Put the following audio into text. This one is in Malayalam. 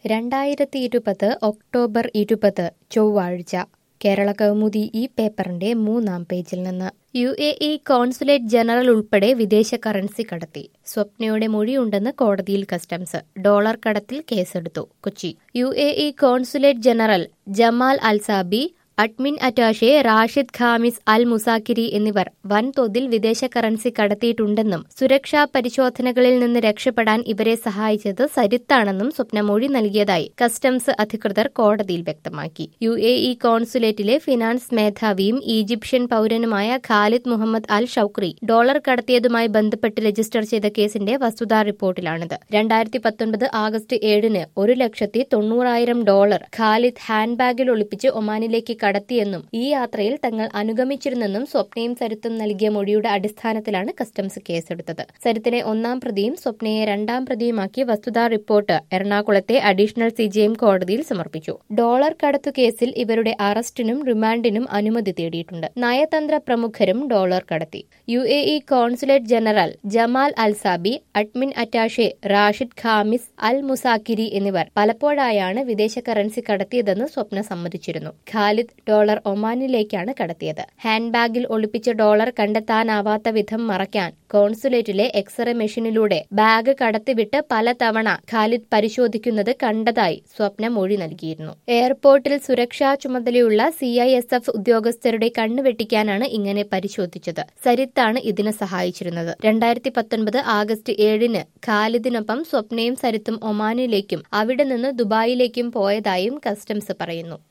രണ്ടായിരത്തി ഇരുപത് ഒക്ടോബർ ഇരുപത് ചൊവ്വാഴ്ച കേരള കൗമുദി ഈ പേപ്പറിന്റെ മൂന്നാം പേജിൽ നിന്ന് U A E consulate general ഉൾപ്പെടെ വിദേശ കറൻസി കടത്തി സ്വപ്നയുടെ മൊഴിയുണ്ടെന്ന് കോടതിയിൽ കസ്റ്റംസ് ഡോളർ കടത്തിൽ കേസെടുത്തു Kochi U A E consulate general Jamal Alsabi admin attache Rashid Khamis Al Musakiri എന്നിവർ വൻതോതിൽ വിദേശ കറൻസി കടത്തിയിട്ടുണ്ടെന്നും സുരക്ഷാ പരിശോധനകളിൽ നിന്ന് രക്ഷപ്പെടാൻ ഇവരെ സഹായിച്ചത് സരിത്താണെന്നും സ്വപ്ന മൊഴി നൽകിയതായി കസ്റ്റംസ് അധികൃതർ കോടതിയിൽ വ്യക്തമാക്കി യു എ ഇ കോൺസുലേറ്റിലെ ഫിനാൻസ് മേധാവിയും ഈജിപ്ഷ്യൻ പൌരനുമായ Khalid Muhammad Al Shoukri dollar കടത്തിയതുമായി ബന്ധപ്പെട്ട് രജിസ്റ്റർ ചെയ്ത കേസിന്റെ വസ്തുതാ റിപ്പോർട്ടിലാണിത് രണ്ടായിരത്തി പത്തൊൻപത് ആഗസ്റ്റ് ഏഴിന് ഒരു ലക്ഷത്തി തൊണ്ണൂറായിരം ഡോളർ ഖാലിദ് ഹാൻഡ് ബാഗിൽ ഒളിപ്പിച്ച് ഒമാനിലേക്ക് കടത്തിയെന്നും ഈ യാത്രയിൽ തങ്ങൾ അനുഗമിച്ചിരുന്നെന്നും സ്വപ്നയും സരിത്തും നൽകിയ മൊഴിയുടെ അടിസ്ഥാനത്തിലാണ് കസ്റ്റംസ് കേസെടുത്തത് സരിത്തിനെ ഒന്നാം പ്രതിയും സ്വപ്നയെ രണ്ടാം പ്രതിയുമാക്കി വസ്തുതാ റിപ്പോർട്ട് എറണാകുളത്തെ അഡീഷണൽ സിജിഎം കോടതിയിൽ സമർപ്പിച്ചു ഡോളർ കടത്തു കേസിൽ ഇവരുടെ അറസ്റ്റിനും റിമാൻഡിനും അനുമതി തേടിയിട്ടുണ്ട് നയതന്ത്ര പ്രമുഖരും ഡോളർ കടത്തി U A E consulate general Jamal Alsabi admin attache Rashid Khamis Al Musakiri എന്നിവർ പലപ്പോഴായാണ് വിദേശ കറൻസി കടത്തിയതെന്ന് സ്വപ്ന സമ്മതിച്ചിരുന്നു ഖാലിദ് ഡോളർ ഒമാനിലേക്കാണ് കടത്തിയത് ഹാൻഡ് ബാഗിൽ ഒളിപ്പിച്ച ഡോളർ കണ്ടെത്താനാവാത്ത വിധം മറയ്ക്കാൻ കോൺസുലേറ്റിലെ എക്സ്റേ മെഷീനിലൂടെ ബാഗ് കടത്തിവിട്ട് പലതവണ ഖാലിദ് പരിശോധിക്കുന്നത് കണ്ടതായി സ്വപ്ന മൊഴി നൽകിയിരുന്നു എയർപോർട്ടിൽ സുരക്ഷാ ചുമതലയുള്ള സി ഐ എസ് എഫ് ഉദ്യോഗസ്ഥരുടെ കണ്ണുവെട്ടിക്കാനാണ് ഇങ്ങനെ പരിശോധിച്ചത് സരിത്താണ് ഇതിന് സഹായിച്ചിരുന്നത് രണ്ടായിരത്തി പത്തൊൻപത് ആഗസ്റ്റ് ഏഴിന് ഖാലിദിനൊപ്പം സ്വപ്നയും സരിത്തും ഒമാനിലേക്കും അവിടെ നിന്ന് ദുബായിലേക്കും പോയതായും കസ്റ്റംസ് പറയുന്നു